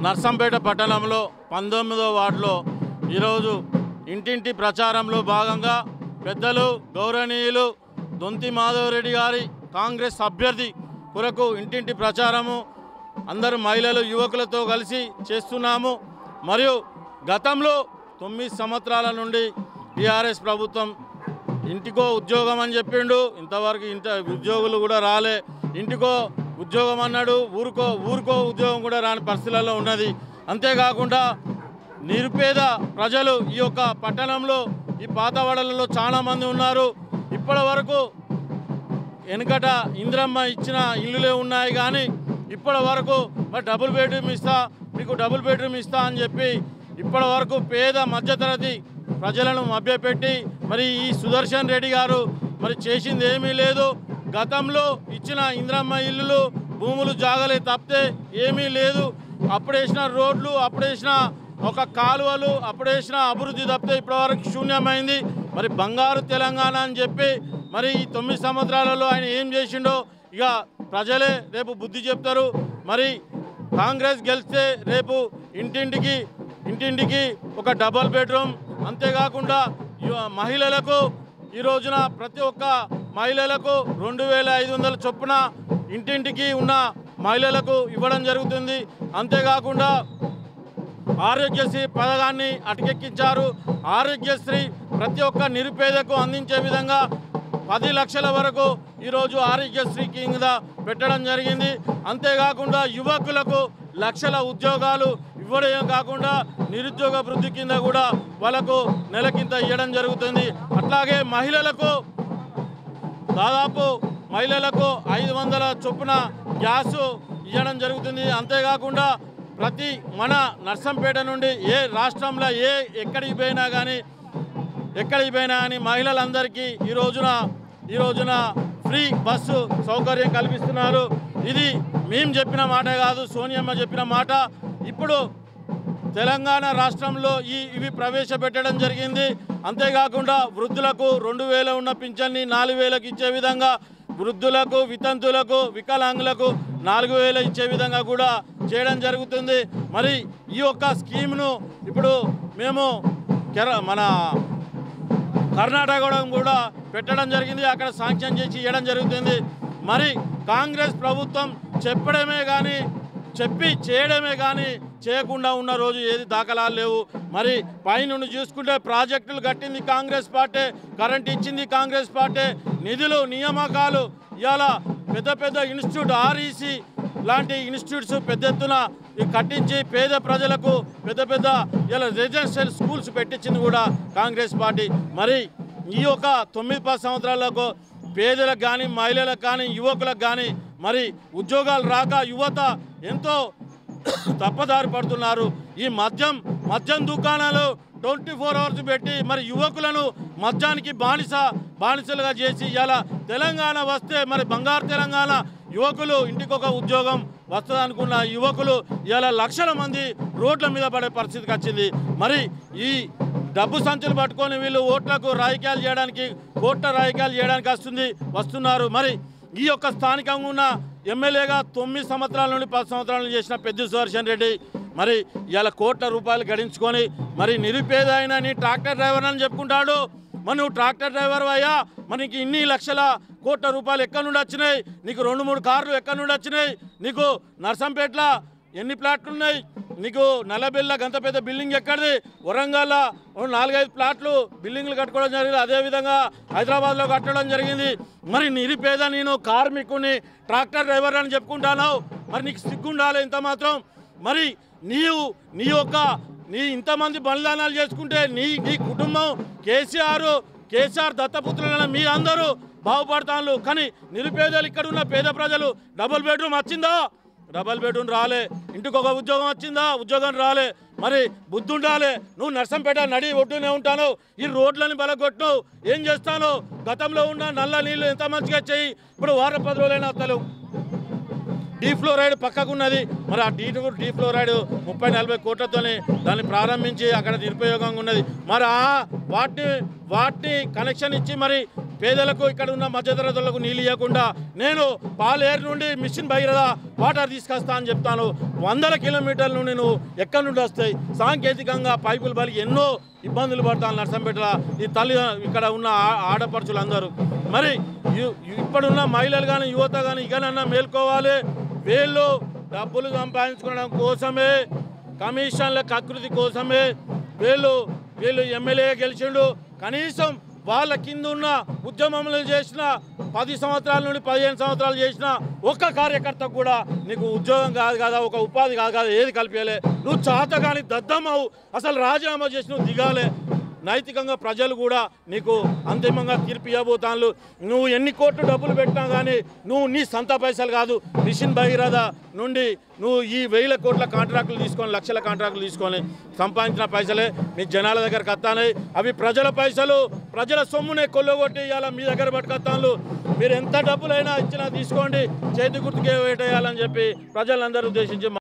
నర్సంపేట పట్టణంలో పంతొమ్మిదో వార్డులో ఈరోజు ఇంటింటి ప్రచారంలో భాగంగా పెద్దలు గౌరవనీయులు దొంతి మాధవరెడ్డి గారి కాంగ్రెస్ అభ్యర్థి కొరకు ఇంటింటి ప్రచారము అందరు మహిళలు యువకులతో కలిసి చేస్తున్నాము మరియు గతంలో తొమ్మిది సంవత్సరాల నుండి టీఆర్ఎస్ ప్రభుత్వం ఇంటికో ఉద్యోగం అని చెప్పిండు ఇంతవరకు ఇంత ఉద్యోగులు కూడా రాలే ఇంటికో ఉద్యోగం అన్నాడు ఊరుకో ఊరుకో ఉద్యోగం కూడా రాని పరిస్థితులలో ఉన్నది అంతేకాకుండా నిరుపేద ప్రజలు ఈ యొక్క పట్టణంలో ఈ పాతవాడలలో చాలా మంది ఉన్నారు ఇప్పటి వరకు వెనుకట ఇంద్రమ్మ ఇచ్చిన ఇల్లులే ఉన్నాయి కానీ ఇప్పటి వరకు మరి డబుల్ బెడ్రూమ్ ఇస్తా మీకు డబుల్ బెడ్రూమ్ ఇస్తా అని చెప్పి ఇప్పటి వరకు పేద మధ్యతరగతి ప్రజలను మభ్యపెట్టి మరి ఈ సుదర్శన్ రెడ్డి గారు మరి చేసింది ఏమీ లేదు గతంలో ఇచ్చిన ఇంద్రమ్మ ఇల్లులు భూములు జాగలే తప్పితే ఏమీ లేదు అప్పుడేసిన రోడ్లు అప్పుడేసిన ఒక కాలువలు అప్పుడేసిన అభివృద్ధి తప్పితే ఇప్పటివరకు శూన్యమైంది మరి బంగారు తెలంగాణ అని చెప్పి మరి ఈ తొమ్మిది సంవత్సరాలలో ఆయన ఏం చేసిండో ఇక ప్రజలే రేపు బుద్ధి చెప్తారు మరి కాంగ్రెస్ గెలిస్తే రేపు ఇంటింటికి ఇంటింటికి ఒక డబల్ బెడ్రూమ్ అంతేకాకుండా యు- మహిళలకు ఈ రోజున ప్రతి ఒక్క మహిళలకు రెండు వేల ఐదు వందల చొప్పున ఇంటింటికి ఉన్న మహిళలకు ఇవ్వడం జరుగుతుంది అంతేకాకుండా ఆరోగ్యశ్రీ పథకాన్ని అటకెక్కించారు ఆరోగ్యశ్రీ ప్రతి ఒక్క నిరుపేదకు అందించే విధంగా పది లక్షల వరకు ఈరోజు ఆరోగ్యశ్రీ కింద పెట్టడం జరిగింది అంతేకాకుండా యువకులకు లక్షల ఉద్యోగాలు ఇవ్వడం కాకుండా నిరుద్యోగ వృద్ధి కింద కూడా వాళ్ళకు నెలకింత ఇవ్వడం జరుగుతుంది అట్లాగే మహిళలకు దాదాపు మహిళలకు ఐదు వందల చొప్పున గ్యాసు ఇవ్వడం జరుగుతుంది అంతేకాకుండా ప్రతి మన నర్సంపేట నుండి ఏ రాష్ట్రంలో ఏ ఎక్కడికి పోయినా కానీ ఎక్కడికి పోయినా కానీ మహిళలందరికీ ఈ రోజున ఈ రోజున ఫ్రీ బస్సు సౌకర్యం కల్పిస్తున్నారు ఇది మేము చెప్పిన మాట కాదు సోనియమ్మ చెప్పిన మాట ఇప్పుడు తెలంగాణ రాష్ట్రంలో ఈ ఇవి ప్రవేశపెట్టడం జరిగింది అంతేకాకుండా వృద్ధులకు రెండు వేల ఉన్న పింఛన్ని నాలుగు వేలకు ఇచ్చే విధంగా వృద్ధులకు వితంతులకు వికలాంగులకు నాలుగు వేలు ఇచ్చే విధంగా కూడా చేయడం జరుగుతుంది మరి ఈ యొక్క స్కీమ్ను ఇప్పుడు మేము కెర మన కర్ణాటక కూడా పెట్టడం జరిగింది అక్కడ శాంక్షన్ చేసి ఇవ్వడం జరుగుతుంది మరి కాంగ్రెస్ ప్రభుత్వం చెప్పడమే కానీ చెప్పి చేయడమే కానీ చేయకుండా ఉన్న రోజు ఏది దాఖలాలు లేవు మరి పైనుండి చూసుకుంటే ప్రాజెక్టులు కట్టింది కాంగ్రెస్ పార్టీ కరెంట్ ఇచ్చింది కాంగ్రెస్ పార్టీ నిధులు నియామకాలు ఇవాళ పెద్ద పెద్ద ఇన్స్టిట్యూట్ ఆర్ఈసి లాంటి ఇన్స్టిట్యూట్స్ పెద్ద ఎత్తున ఈ కట్టించి పేద ప్రజలకు పెద్ద పెద్ద ఇలా రెసిడెన్షియల్ స్కూల్స్ పెట్టించింది కూడా కాంగ్రెస్ పార్టీ మరి ఈ యొక్క తొమ్మిది పది సంవత్సరాలకు పేదలకు కానీ మహిళలకు కానీ యువకులకు కానీ మరి ఉద్యోగాలు రాక యువత ఎంతో తప్పదారి పడుతున్నారు ఈ మద్యం మద్యం దుకాణాలు ట్వంటీ ఫోర్ అవర్స్ పెట్టి మరి యువకులను మద్యానికి బానిస బానిసలుగా చేసి ఇలా తెలంగాణ వస్తే మరి బంగారు తెలంగాణ యువకులు ఇంటికి ఒక ఉద్యోగం వస్తుంది అనుకున్న యువకులు ఇలా లక్షల మంది రోడ్ల మీద పడే పరిస్థితికి వచ్చింది మరి ఈ డబ్బు సంచులు పట్టుకొని వీళ్ళు ఓట్లకు రాజకీయాలు చేయడానికి కోట్ల రాజకీయాలు చేయడానికి వస్తుంది వస్తున్నారు మరి ఈ యొక్క స్థానికంగా ఉన్న ఎమ్మెల్యేగా తొమ్మిది సంవత్సరాల నుండి పది సంవత్సరాల నుండి చేసిన పెద్ద సుదర్శన్ రెడ్డి మరి ఇలా కోట్ల రూపాయలు గడించుకొని మరి నిరుపేద అయిన నీ ట్రాక్టర్ డ్రైవర్ అని చెప్పుకుంటాడు మరి నువ్వు ట్రాక్టర్ డ్రైవర్ అయ్యా మనకి ఇన్ని లక్షల కోట్ల రూపాయలు ఎక్కడి నుండి వచ్చినాయి నీకు రెండు మూడు కార్లు ఎక్కడి నుండి వచ్చినాయి నీకు నర్సంపేటలో ఎన్ని ప్లాట్లు ఉన్నాయి నీకు నల్లబెల్ల గంత పెద్ద బిల్డింగ్ ఎక్కడిది వరంగల్ నాలుగైదు ప్లాట్లు బిల్డింగ్లు కట్టుకోవడం జరిగింది అదేవిధంగా హైదరాబాద్లో కట్టడం జరిగింది మరి నిరుపేద నేను కార్మికుని ట్రాక్టర్ డ్రైవర్ అని చెప్పుకుంటాను మరి నీకు సిగ్గుండాలి ఇంత మాత్రం మరి నీవు నీ యొక్క నీ ఇంతమంది బలిదానాలు చేసుకుంటే నీ నీ కుటుంబం కేసీఆర్ కేసీఆర్ దత్తపుత్రులైన మీ అందరూ బాగుపడతాను కానీ నిరుపేదలు ఇక్కడ ఉన్న పేద ప్రజలు డబుల్ బెడ్రూమ్ వచ్చిందా డబల్ బెడ్రూమ్ రాలే ఇంటికి ఒక ఉద్యోగం వచ్చిందా ఉద్యోగం రాలే మరి బుద్ధి ఉండాలి నువ్వు నర్సంపేట నడి ఒడ్డునే ఉంటాను ఈ రోడ్లని బలగొట్టినావు ఏం చేస్తాను గతంలో ఉన్న నల్ల నీళ్ళు ఎంత మంచిగా చెయ్యి ఇప్పుడు వారం పది రోజులైనా వస్తలేవు డీ ఫ్లోరైడ్ పక్కకున్నది మరి ఆ డీ డీ ఫ్లోరైడ్ ముప్పై నలభై కోట్లతోనే దాన్ని ప్రారంభించి అక్కడ నిరుపయోగంగా ఉన్నది మరి ఆ వాటిని వాటిని కనెక్షన్ ఇచ్చి మరి పేదలకు ఇక్కడ ఉన్న మధ్యతరగతులకు నీళ్ళు ఇవ్వకుండా నేను పాలేరు నుండి మిషన్ భగీరథ వాటర్ తీసుకొస్తా అని చెప్తాను వందల కిలోమీటర్ల నుండి నువ్వు ఎక్కడి నుండి వస్తాయి సాంకేతికంగా పైపులు బలికి ఎన్నో ఇబ్బందులు పడతాను నర్సంపేటల ఈ తల్లి ఇక్కడ ఉన్న ఆ- ఆడపడుచులు అందరూ మరి యు- ఇప్పుడున్న మహిళలు కానీ యువత కానీ ఇకనన్నా మేల్కోవాలి వీళ్ళు డబ్బులు సంపాదించుకోవడం కోసమే కమిషన్ల కకృతి కోసమే వీళ్ళు వీళ్ళు ఎమ్మెల్యే గెలిచిండు కనీసం వాళ్ళ కింద ఉన్న ఉద్యమంలో చేసిన పది సంవత్సరాల నుండి పదిహేను సంవత్సరాలు చేసిన ఒక్క కార్యకర్త కూడా నీకు ఉద్యోగం కాదు కదా ఒక ఉపాధి కాదు కదా ఏది కలిపేయలే నువ్వు చాత కానీ దద్దమ్మవు అసలు రాజీనామా చేసి నువ్వు దిగాలే నైతికంగా ప్రజలు కూడా నీకు అంతిమంగా తీర్పు ఇవ్వబోతాను నువ్వు ఎన్ని కోట్లు డబ్బులు పెట్టినా కానీ నువ్వు నీ సొంత పైసలు కాదు మిషన్ భగీరథ నుండి నువ్వు ఈ వేల కోట్ల కాంట్రాక్టులు తీసుకొని లక్షల కాంట్రాక్టులు తీసుకొని సంపాదించిన పైసలే మీ జనాల దగ్గరకు వస్తాయి అవి ప్రజల పైసలు ప్రజల సొమ్మునే కొల్లగొట్టి ఇవాళ మీ దగ్గర పట్టుకొస్తాను మీరు ఎంత డబ్బులైనా ఇచ్చినా తీసుకోండి చేతి గుర్తుకే వేటేయాలని చెప్పి ప్రజలందరూ ఉద్దేశించి